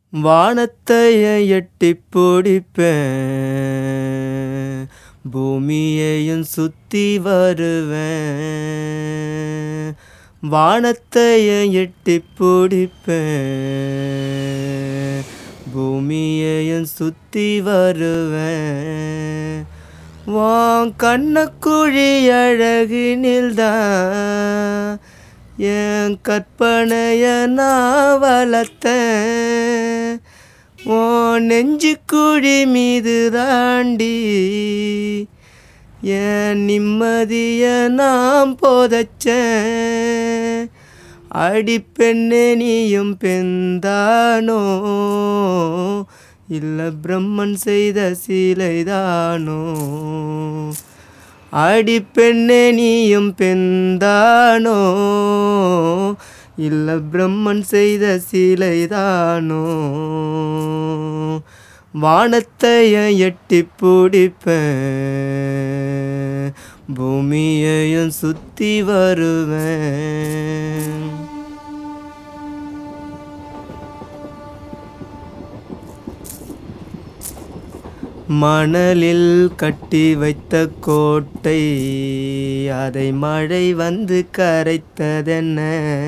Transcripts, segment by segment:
வானத்தைய எட்டி பிடிப்பேன் பூமியையும் சுத்தி வருவேன் வானத்தைய எட்டி பிடிப்பேன் பூமியையும் சுத்தி வருவேன் வான் கண்ணக்குழி அழகினில்தான் என் கற்பனைய நான் வளர்த்தேன் ஓ நெஞ்சு குழி மீது தாண்டி என் நிம்மதிய நான் போதச்சேன் அடி பெண்ணே நீயும் பெண்தானோ இல்ல பிரம்மன் செய்த சீலைதானோ அடி பெண்ணே நீயும் பெண்தானோ இல்ல பிரம்மன் செய்த சீலைதானோ வானத்தைய எட்டி பிடிப்பேன் பூமியையும் சுத்தி வருவேன் மணலில் கட்டி வைத்த கோட்டை அதை மழை வந்து கரைத்ததென்ன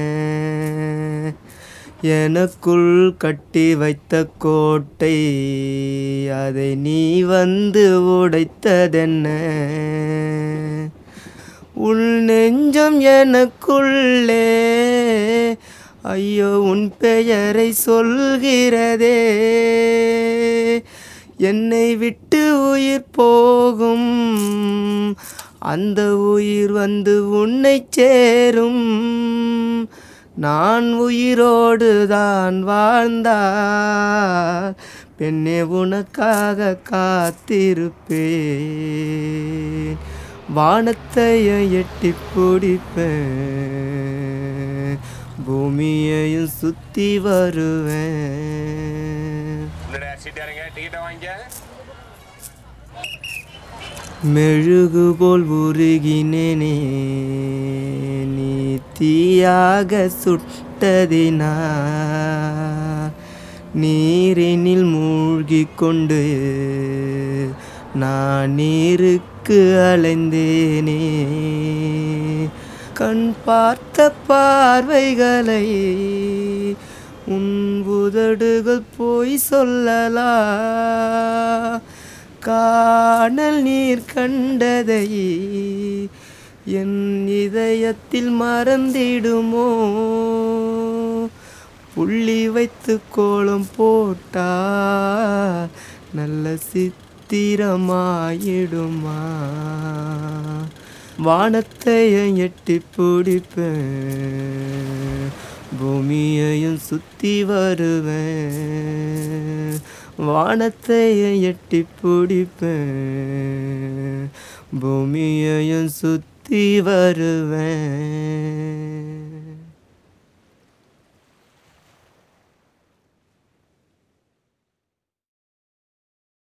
எனக்குள் கட்டி வைத்த கோட்டை அதை நீ வந்து உடைத்ததென்ன உள் நெஞ்சம் எனக்குள்ளே ஐயோ உன் பெயரை சொல்கிறதே என்னை விட்டு உயிர் போகும் அந்த உயிர் வந்து உன்னை சேரும் நான் உயிரோடு தான் வாழ்ந்தால் பெண்ணே உனக்காக காத்திருப்பேன் வானத்தையும் எட்டி பிடிப்பேன் பூமியையும் சுத்தி வருவேன் முன்னாடி சீட் இறங்க டிக்கெட்டை வாங்கிக்க மெழுகு போல் உருகினேனே நீ தீயாக சுட்டதினா நீரினில் மூழ்கிக் கொண்டு நான் நீருக்கு அலைந்தேனே கண் பார்த்த பார்வைகளை உன் உதடுகள் போய் சொல்லலா காணல் நீர் கண்டதை என் இதயத்தில் மறந்திடுமோ புள்ளி வைத்து கோலம் போட்டா நல்ல சித்திரமாயிடுமா வானத்தையும் எட்டி பிடிப்பேன் பூமியையும் சுத்தி வருவேன் வானத்தையும் எட்டி பிடிப்பேன் பூமியையும் சுத்தி வருவேன்